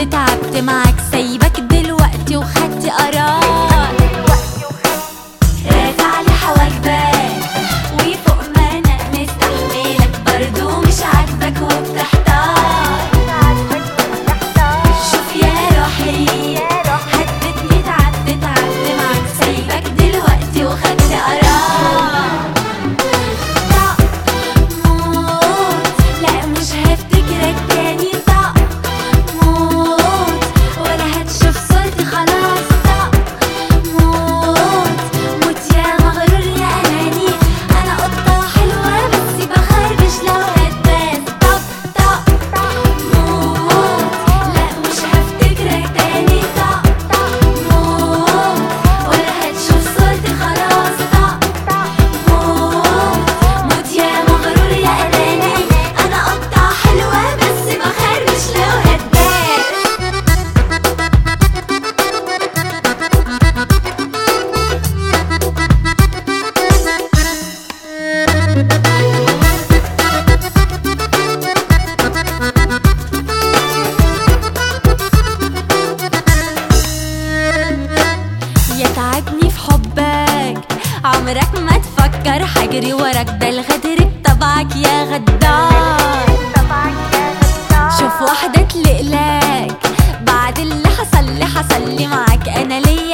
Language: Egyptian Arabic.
تعبت تعبت معاك سايبك دلوقتي وخدت قرار راجع لي حواجبك وفوق ما انا مستحملك برضو مش عاجبك وبتحتار شوف يا روحي حددني تعبت تعبت معاك سايبك دلوقتي وخدت قرار طق موت لا مش هفتكرك تاني طق موت ولا هتشوف صورتي خلاص طق موت موت يا مغرور يا اناني انا قطة حلوة بس بخربش لو هتبان طق طق موت لا مش هفتكرك تاني طق موت ولا هتشوف صورتي خلاص طق موت موت يا مغرور يا اناني انا قطة حلوة بس بخربش لو هتبان يتعبني في حبك عمرك ما تفكر حجري وراك ده الغدر بطبعك يا غدار شوف واحدة تلقلك بعد اللي حصل لي حصل لي معاك انا ليا